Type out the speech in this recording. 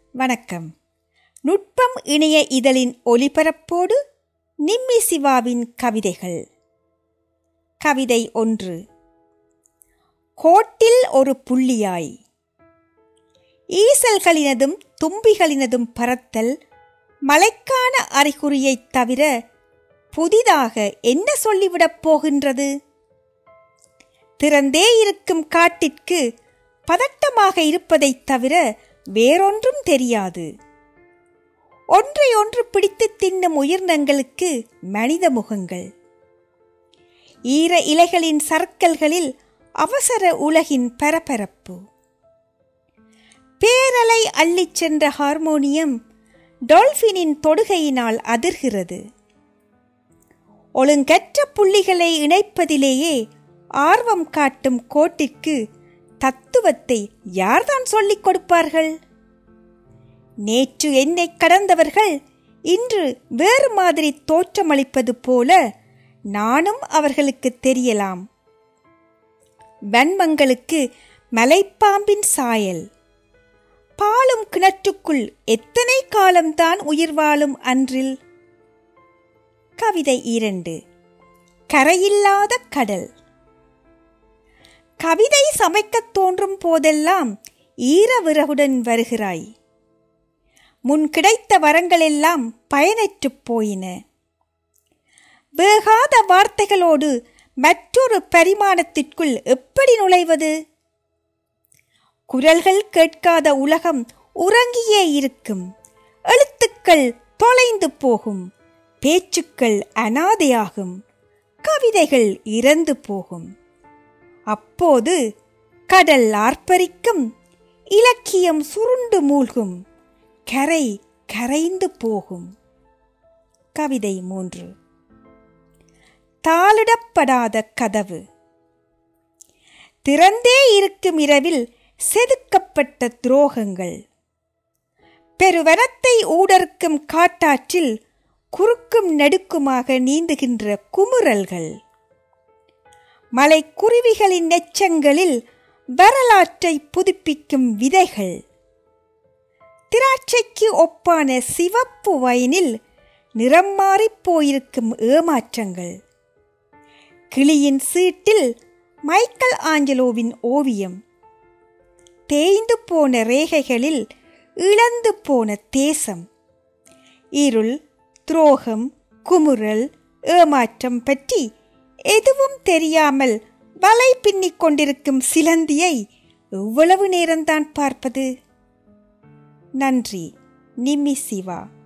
வணக்கம் நுட்பம் இணைய இதழின் ஒலிபரப்போடு நிம்மி சிவாவின் கவிதைகள் கவிதை ஒன்று கோட்டில் ஒரு புள்ளியாய் ஈசல்களினதும் தும்பிகளினதும் பறத்தல் மழைக்கான அறிகுறியைத் தவிர புதிதாக என்ன சொல்லிவிடப் போகின்றது திறந்தே இருக்கும் காட்டிற்கு பதட்டமாக இருப்பதைத் தவிர வேறொன்றும் தெரியாது ஒன்றை ஒன்று பிடித்து தின்னும் உயிரினங்களுக்கு மனித முகங்கள் ஈர இலைகளின் சர்க்கல்களில் அவசர உலகின் பரபரப்பு பேரலை அள்ளிச் சென்ற ஹார்மோனியம் டால்பினின் தொடுகையினால் அதிர்கிறது ஒழுங்கற்ற புள்ளிகளை இணைப்பதிலேயே ஆர்வம் காட்டும் கோட்டிற்கு தத்துவத்தை யார்தான் சொல்லிக் கொடுப்பார்கள் நேற்று என்னை கடந்தவர்கள் இன்று வேறு மாதிரி தோற்றமளிப்பது போல நானும் அவர்களுக்கு தெரியலாம் வன்மங்களுக்கு மலைப்பாம்பின் சாயல் பாலும் கிணற்றுக்குள் எத்தனை காலம்தான் உயிர் வாழும் அன்றில் கவிதை இரண்டு கரையில்லாத கடல் கவிதை சமைக்கத் தோன்றும் போதெல்லாம் ஈரவிறகுடன் வருகிறாய் முன் கிடைத்த வரங்களெல்லாம் பயனற்றுப் போயின வேகாத வார்த்தைகளோடு மற்றொரு பரிமாணத்திற்குள் எப்படி நுழைவது குரல்கள் கேட்காத உலகம் உறங்கியே இருக்கும் எழுத்துக்கள் தொலைந்து போகும் பேச்சுக்கள் அனாதையாகும் கவிதைகள் இறந்து போகும் அப்போது கடல் ஆர்ப்பரிக்கும் இலக்கியம் சுருண்டு மூழ்கும் கரை கரைந்து போகும் கவிதை மூன்று தாளிடப்படாத கதவு திறந்தே இருக்கும் இரவில் செதுக்கப்பட்ட துரோகங்கள் பெருவனத்தை ஊடறுக்கும் காட்டாற்றில் குறுக்கும் நெடுக்குமாக நீந்துகின்ற குமுறல்கள் மலைக்குருவிகளின் நெச்சங்களில் வரலாற்றை புதுப்பிக்கும் விதைகள் திராட்சைக்கு ஒப்பான சிவப்பு வயனில் நிறம் மாறிப் போயிருக்கும் ஏமாற்றங்கள் கிளியின் சீட்டில் மைக்கேல் ஆஞ்சலோவின் ஓவியம் தேய்ந்து போன ரேகைகளில் இழந்து போன தேசம் இருள் துரோகம் குமுறல் ஏமாற்றம் பற்றி எதுவும் தெரியாமல் வலை பின்னிக் கொண்டிருக்கும் சிலந்தியை எவ்வளவு நேரம்தான் பார்ப்பது நன்றி நிம்மி சிவா